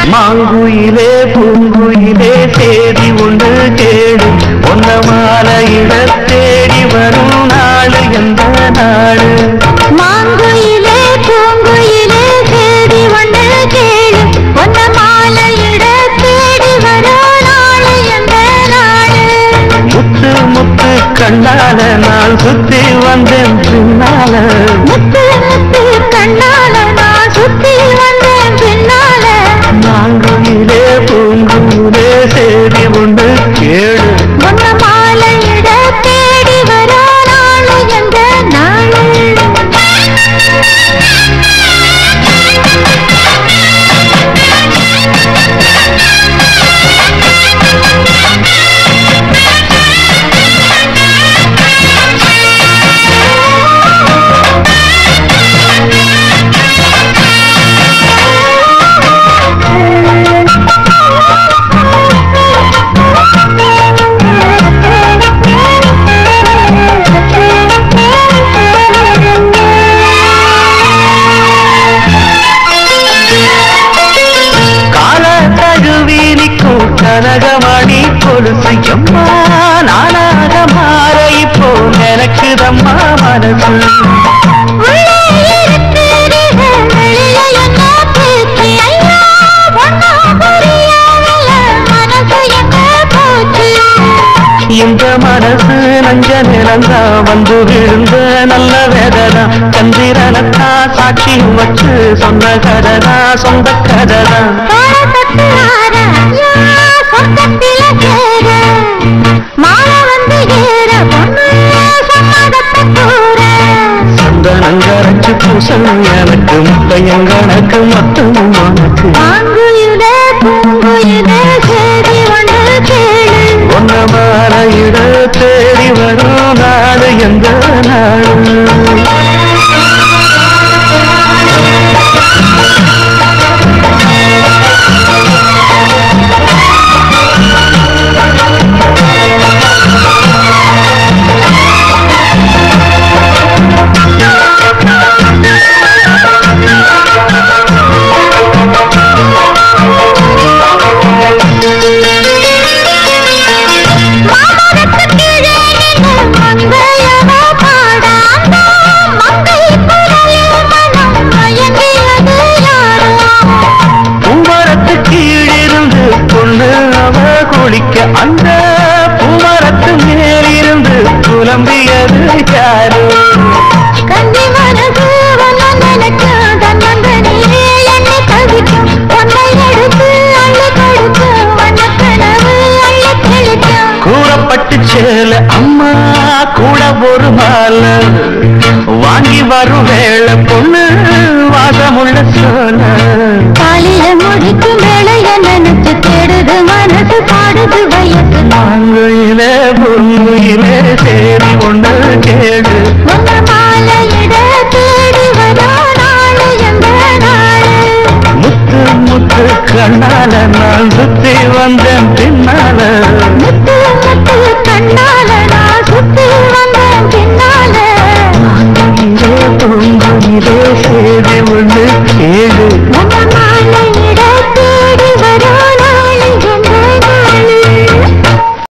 மாங்குயிலே பூங்குயிலே தேடி ஒன்று கேடு ஒன்ன மாலையிட தேடி வரும் நாடு எந்த நாடு மாங்குயிலே பூங்குயிலே தேடி ஒன்று கேளு ஒன்ன மாலையிட தேடி வரோ நாளை எந்த நாடு முத்து முத்து கண்ணால நான் சுத்தி வந்தேன் பின்னால முத்து முத்து கண்ணால நான் சுத்தி வந்தேன் பின்னால மாங்குயிலே பூங்குயிலே தேடி ஒன்று கேடு ஒன்ன மாலையிட தேடி வரோ நாளை எந்த நாடு கால தழுவி நிற்கும் கனகமணி கொலுசு எம்மா நானாக மாற இப்போ எனக்குதம்மா மனசு உள்ளே இருக்கிறீர்கள் வெளியே என்ன பேச்சு ஐயா ஒன்னும் புரியவில்லை மனசு எங்க போச்சு இந்த மனசு நஞ்ச நிறந்தா வந்து விழுந்த நல்ல வேதனா சந்திரனத்தா சாட்சி வச்சு சொன்ன கதனா சொந்த கதனா பாரதத்து ஆராயா சொர்க்கத்தில சேர மாலை வந்து ஏற பொண்ணு சம்மதத்தை கூற சந்தனங்கரைச்சு பூசல் எனக்கு முட்டையங்கணக்கு மொத்தம் உனக்கு மாங்குயிலே பூங்குயிலே சேதி ஒன்று கேளு ஒன்ன மாலையிட தேடி வரும் நாடு எந்த நாடு மாமரத்து கீழே நின்று மங்கையவ பாடாங்க மங்கை குரலில் மனம் மயங்கியது யாரோ பூமரத்து கீழிருந்து பொண்ணு அவ குளிக்க அந்த பூமரத்து மேலிருந்து புலம்பியது யாரு கன்னி மனசு ஒன்னு நினைக்கும் தன்னந்தனியே என்னை தவிக்கும் ஒன்னை எடுத்து அள்ளி கொடுக்கும் வண்ணக்கனவு அள்ளி தெளிக்கும் கூறப்பட்டு சேல அம்மா கூட ஒரு மாலை வாங்கி வரும் வேளை பொண்ணு வாசமுள்ள சோல காலில முடிக்கும் வேலைய நினைச்சு தேடுது மனசு பாடுது வயசு மாங்குயிலே பொன்னுயிலே சேரி ஒன்று கேடு உங்க மாலையிட தேடி வரோ நாளு எந்த நாளு முத்து முத்து கண்ணால நான் சுத்தி வந்தேன் பின்னால முத்து முத்து கண்ணால நான் சுத்தி வந்தேன் பின்னால மாங்குயிலே பொன்னுயிலே சேரி